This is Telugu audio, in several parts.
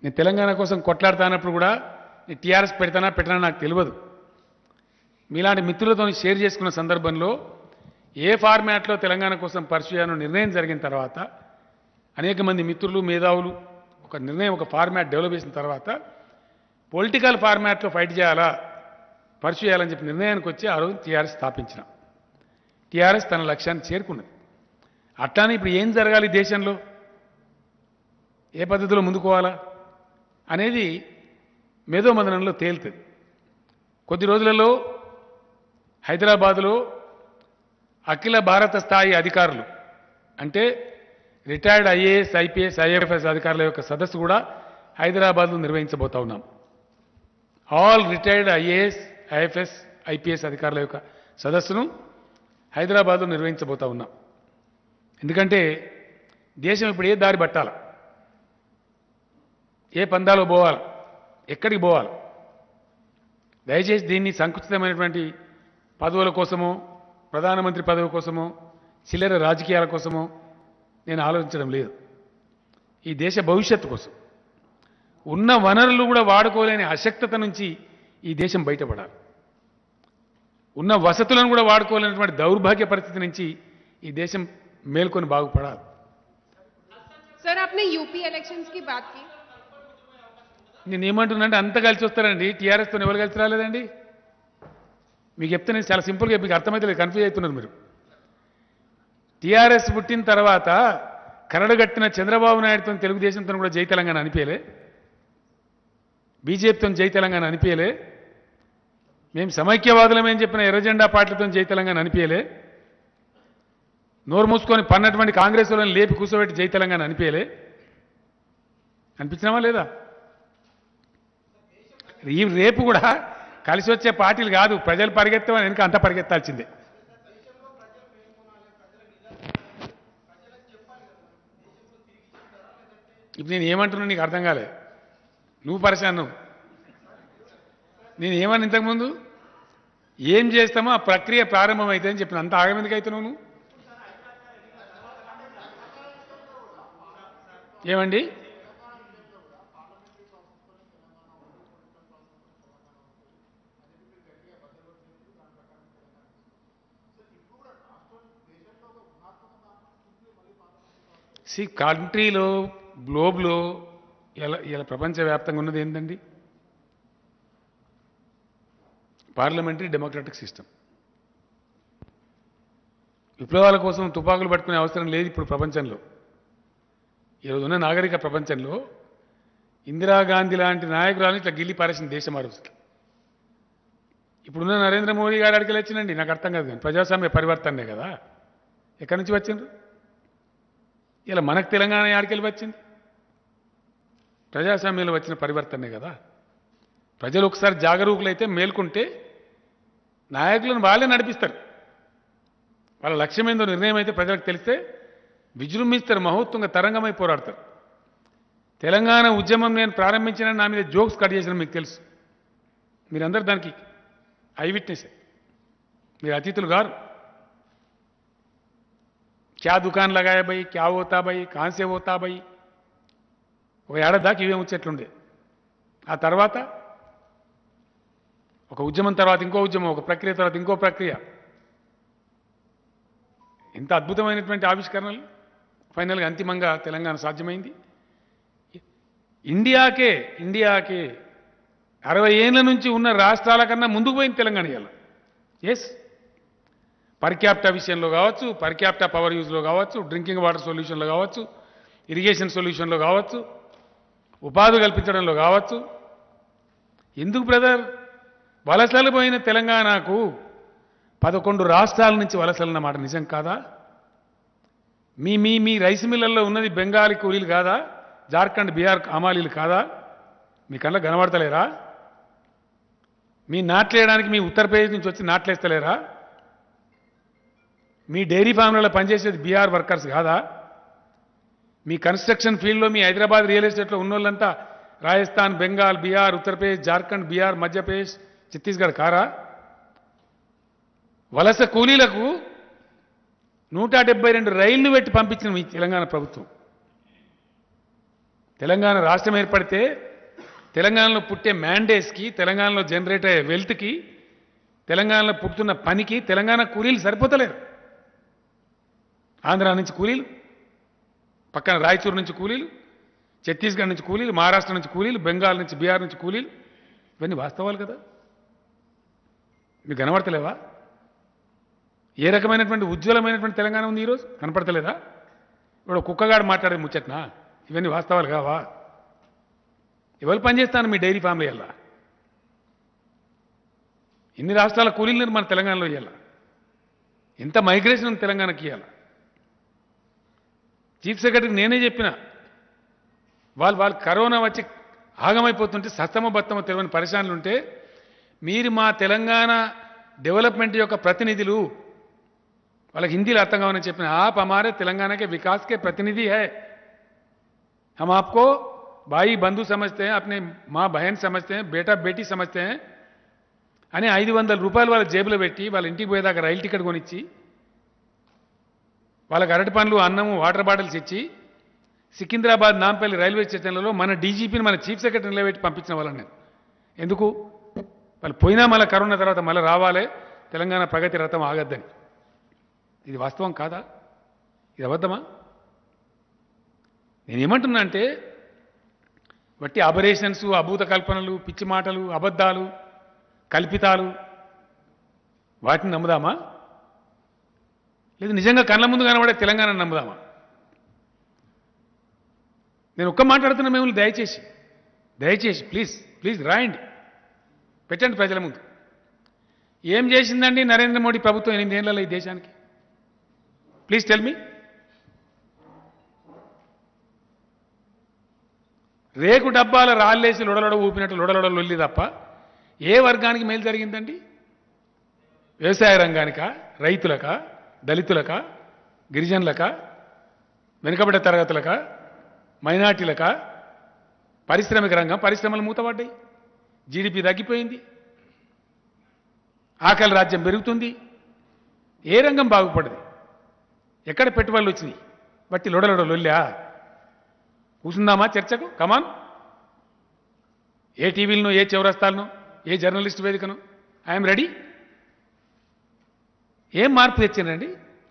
నేను తెలంగాణ కోసం కొట్లాడుతానప్పుడు కూడా నేను టీఆర్ఎస్ పెడతానా పెట్టనా నాకు తెలియదు మీలాంటి మిత్రులతో షేర్ చేసుకున్న సందర్భంలో ఏ ఫార్మాట్లో తెలంగాణ కోసం పర్సూ చేయాలో నిర్ణయం జరిగిన తర్వాత అనేక మంది మిత్రులు మేధావులు ఒక నిర్ణయం ఒక ఫార్మాట్ డెవలప్ చేసిన తర్వాత పొలిటికల్ ఫార్మాట్లో ఫైట్ చేయాలా పర్సూ చేయాలని చెప్పి నిర్ణయానికి వచ్చి ఆ రోజు టీఆర్ఎస్ స్థాపించిన టీఆర్ఎస్ తన లక్ష్యాన్ని చేరుకున్నది అట్లానే ఇప్పుడు ఏం జరగాలి ఈ దేశంలో ఏ పద్ధతిలో ముందుకోవాలా అనేది మేధోమదనంలో తేలుతుంది కొద్ది రోజులలో హైదరాబాదులో అఖిల భారత స్థాయి అధికారులు అంటే రిటైర్డ్ ఐఏఎస్ ఐపీఎస్ ఐఎఫ్ఎస్ అధికారుల యొక్క సదస్సు కూడా హైదరాబాద్లో నిర్వహించబోతా ఉన్నాం all retired IAS IFS IPS అధికారుల యొక్క సదస్సును హైదరాబాద్లో నిర్వహించబోతా ఉన్నాం ఎందుకంటే దేశం ఇప్పుడు ఏ దారి పట్టాల ఏ పందాలో పోవాలి ఎక్కడికి పోవాలి దయచేసి దీన్ని సంకుచితమైనటువంటి పదవుల కోసమో ప్రధానమంత్రి పదవి కోసమో చిల్లర రాజకీయాల కోసమో నేను ఆలోచించడం లేదు ఈ దేశ భవిష్యత్తు కోసం ఉన్న వనరులు కూడా వాడుకోలేని అశక్తత నుంచి ఈ దేశం బయటపడాలి ఉన్న వసతులను కూడా వాడుకోలేనటువంటి దౌర్భాగ్య పరిస్థితి నుంచి ఈ దేశం మేల్కొని బాగుపడాలి सर आपने यूपी इलेक्शंस की बात की నేను ఏమంటున్నానంటే అంత కలిసి వస్తారండి టీఆర్ఎస్తో ఎవరు కలిసి రాలేదండి మీకు చెప్తే నేను చాలా సింపుల్గా మీకు అర్థమైతే లేదు కన్ఫ్యూజ్ అవుతున్నారు మీరు టీఆర్ఎస్ పుట్టిన తర్వాత కరడగట్టిన చంద్రబాబు నాయుడుతో తెలుగుదేశంతో కూడా జై తెలంగాణ అనిపించలే బీజేపీతో జై తెలంగాణ అనిపించలే మేము సమైక్యవాదులమని చెప్పిన ఎర్రజెండా పార్టీలతో జై తెలంగాణ అనిపించలే నోరు మూసుకొని పన్నటువంటి కాంగ్రెస్ వాళ్ళని లేపి కూర్చోబెట్టి జై తెలంగాణ అనిపించలే అనిపించినామా లేదా ఈ రేపు కూడా కలిసి వచ్చే పార్టీలు కాదు ప్రజలు పరిగెత్తమని వెనుక అంతా పరిగెత్తాల్సిందే ఇప్పుడు నేను ఏమంటున్నా నీకు అర్థం కాలే నువ్వు పరిశాను నేను ఏమన్నా ఇంతకుముందు ఏం చేస్తామో ఆ ప్రక్రియ ప్రారంభమైతే అని చెప్పిన అంత ఆగమెందుకు అవుతున్నావు నువ్వు ఏమండి సి కంట్రీలో గ్లోబ్లో ఇలా ఇలా ప్రపంచవ్యాప్తంగా ఉన్నది ఏంటండి పార్లమెంటరీ డెమోక్రటిక్ సిస్టమ్ విప్లవాల కోసం తుపాకులు పట్టుకునే అవసరం లేదు ఇప్పుడు ప్రపంచంలో ఈరోజు ఉన్న నాగరిక ప్రపంచంలో ఇందిరాగాంధీ లాంటి నాయకురాలను ఇట్లా గిల్లి పారేసిన దేశం ఆ రోజు ఇప్పుడున్న నరేంద్ర మోడీ గారు అడిగి వచ్చినండి నాకు అర్థం కాదు కానీ ప్రజాస్వామ్య పరివర్తనే కదా ఎక్కడి నుంచి వచ్చిండ్రు ఇలా మనకు తెలంగాణ ఆడికెళ్ళి వచ్చింది ప్రజాస్వామ్యంలో వచ్చిన పరివర్తనే కదా ప్రజలు ఒకసారి జాగరూకులైతే మేల్కొంటే నాయకులను వాళ్ళే నడిపిస్తారు వాళ్ళ లక్ష్యం ఏందో నిర్ణయం అయితే ప్రజలకు తెలిస్తే విజృంభిస్తారు మహోత్తుంగ తరంగమై పోరాడతారు తెలంగాణ ఉద్యమం నేను ప్రారంభించిన నా మీద జోక్స్ కట్ చేసిన మీకు తెలుసు మీరందరూ దానికి ఐ విట్నెస్ మీరు అతిథులు గారు క్యా దుకాన్ లగాయా భయ్ క్యా పోతా భయ్ కాన్సే పోతా భయ్ ఒక ఏడాది దాకా ఇవే ముచ్చట్లుండే ఆ తర్వాత ఒక ఉద్యమం తర్వాత ఇంకో ఉద్యమం ఒక ప్రక్రియ తర్వాత ఇంకో ప్రక్రియ ఎంత అద్భుతమైనటువంటి ఆవిష్కరణలు ఫైనల్గా అంతిమంగా తెలంగాణ సాధ్యమైంది ఇండియాకే ఇండియాకే అరవై ఏళ్ళ నుంచి ఉన్న రాష్ట్రాల కన్నా ముందుకు పోయింది తెలంగాణ ఇవాళ ఎస్ పర్ క్యాప్టా విషయంలో కావచ్చు పర్ క్యాప్టా పవర్ యూజ్లో కావచ్చు డ్రింకింగ్ వాటర్ సొల్యూషన్లో కావచ్చు ఇరిగేషన్ సొల్యూషన్లో కావచ్చు ఉపాధి కల్పించడంలో కావచ్చు ఎందుకు బ్రదర్ వలసలు పోయిన తెలంగాణకు పదకొండు రాష్ట్రాల నుంచి వలసలన్న మాట నిజం కాదా మీ మీ మీ రైస్ మిల్లల్లో ఉన్నది బెంగాలీ కూలీలు కాదా జార్ఖండ్ బీహార్ అమాలీలు కాదా మీ కళ్ళ కనబడతలేరా మీ నాట్లేయడానికి మీ ఉత్తరప్రదేశ్ నుంచి వచ్చి నాట్లేస్తలేరా మీ డైరీ ఫామ్లలో పనిచేసేది బీహార్ వర్కర్స్ కాదా మీ కన్స్ట్రక్షన్ ఫీల్డ్లో మీ హైదరాబాద్ రియల్ ఎస్టేట్లో ఉన్నోళ్ళంతా రాజస్థాన్ బెంగాల్ బీహార్ ఉత్తరప్రదేశ్ జార్ఖండ్ బీహార్ మధ్యప్రదేశ్ ఛత్తీస్గఢ్ కారా వలస కూలీలకు నూట డెబ్బై రెండు రైళ్లు పెట్టి పంపించిన మీ తెలంగాణ ప్రభుత్వం తెలంగాణ రాష్ట్రం ఏర్పడితే తెలంగాణలో పుట్టే మ్యాండేస్కి తెలంగాణలో జనరేట్ అయ్యే వెల్త్కి తెలంగాణలో పుట్టుతున్న పనికి తెలంగాణ కూలీలు సరిపోతలేరు ఆంధ్ర నుంచి కూలీలు పక్కన రాయచూరు నుంచి కూలీలు ఛత్తీస్గఢ్ నుంచి కూలీలు మహారాష్ట్ర నుంచి కూలీలు బెంగాల్ నుంచి బీహార్ నుంచి కూలీలు ఇవన్నీ వాస్తవాలు కదా మీకు కనబడతలేవా ఏ రకమైనటువంటి ఉజ్వలమైనటువంటి తెలంగాణ ఉంది ఈరోజు కనపడతలేదా ఇప్పుడు కుక్కగాడు మాట్లాడే ముచ్చట్నా ఇవన్నీ వాస్తవాలు కావా ఎవరు పనిచేస్తాను మీ డైరీ ఫామ్లో ఇవ్వాల ఇన్ని రాష్ట్రాల కూలీలు మన తెలంగాణలో ఇవ్వాల ఎంత మైగ్రేషన్ ఉంది తెలంగాణకి ఇవ్వాలి చీఫ్ సెక్రటరీకి నేనే చెప్పిన వాళ్ళు వాళ్ళు కరోనా వచ్చి ఆగమైపోతుంటే సస్తమ బత్తమ తెలియని పరిశానలు ఉంటే మీరు మా తెలంగాణ డెవలప్మెంట్ యొక్క ప్రతినిధులు వాళ్ళకి హిందీలో అర్థం కావాలని చెప్పిన आप हमारे तेलंगाना के विकास के प्रतिनिधि है हम आपको भाई बंधु समझते हैं अपने माँ बहन समझते हैं बेटा बेटी समझते हैं అని ఐదు వందల రూపాయలు వాళ్ళ జేబులో పెట్టి వాళ్ళ ఇంటికి పోయేదాకా రైలు టికెట్ కొనిచ్చి వాళ్ళకి అరటి పండ్లు అన్నము వాటర్ బాటిల్స్ ఇచ్చి సికింద్రాబాద్ నాంపల్లి రైల్వే స్టేషన్లలో మన డీజీపీని మన చీఫ్ సెక్రటరీ నిలబెట్టి పంపించిన వాళ్ళని నేను ఎందుకు వాళ్ళు పోయినా మళ్ళీ కరోనా తర్వాత మళ్ళీ రావాలి తెలంగాణ ప్రగతి రథం ఆగద్దని ఇది వాస్తవం కాదా ఇది అబద్ధమా నేనేమంటున్నా అంటే వట్టి అబరేషన్స్ అభూత కల్పనలు పిచ్చి మాటలు అబద్ధాలు కల్పితాలు వాటిని నమ్ముదామా లేదు నిజంగా కళ్ళ ముందు కనబడే తెలంగాణ నమ్ముదామా నేను ఒక్క మాట్లాడుతున్నా మేము దయచేసి దయచేసి ప్లీజ్ ప్లీజ్ రాయండి పెట్టండి ప్రజల ముందు ఏం చేసిందండి నరేంద్ర మోడీ ప్రభుత్వం ఎనిమిదేళ్లలో ఈ దేశానికి ప్లీజ్ టెల్ మీ రేకు డబ్బాల రాళ్ళేసి లొడలొడ ఊపినట్టు లొడలొడ లొల్లి తప్ప ఏ వర్గానికి మేలు జరిగిందండి వ్యవసాయ రంగానికా రైతులకా దళితులకా గిరిజనులకా వెనుకబడ్డ తరగతులకా మైనార్టీలకా పారిశ్రామిక రంగం పరిశ్రమలు మూతపడ్డాయి జీడిపి తగ్గిపోయింది ఆకలి రాజ్యం పెరుగుతుంది ఏ రంగం బాగుపడదు ఎక్కడ పెట్టుబడులు వచ్చినాయి బట్టి లొడలొడ లొల్లా కూర్చుందామా చర్చకు కమాన్ ఏ టీవీలను ఏ చౌరస్తాలను ఏ జర్నలిస్ట్ వేదికను ఐఎమ్ రెడీ ఏం మార్పు తెచ్చిందండి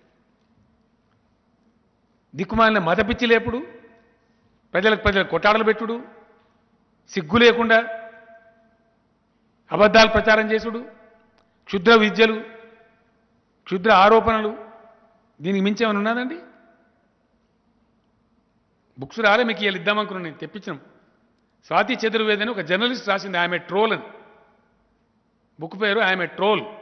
దిక్కుమాలిన మత పిచ్చి లేపుడు ప్రజలకు ప్రజలకు కొట్టాడలు పెట్టుడు సిగ్గు లేకుండా అబద్ధాలు ప్రచారం చేసుడు క్షుద్ర విద్యలు క్షుద్ర ఆరోపణలు దీనికి మించి ఏమైనా ఉన్నదండి బుక్స్ రాలే మీకు ఇవాళ ఇద్దామనుకున్నాను నేను తెప్పించినాం స్వాతి చతుర్వేది అని ఒక జర్నలిస్ట్ రాసింది ఆమె ట్రోల్ అని బుక్ పేరు ఆమె ట్రోల్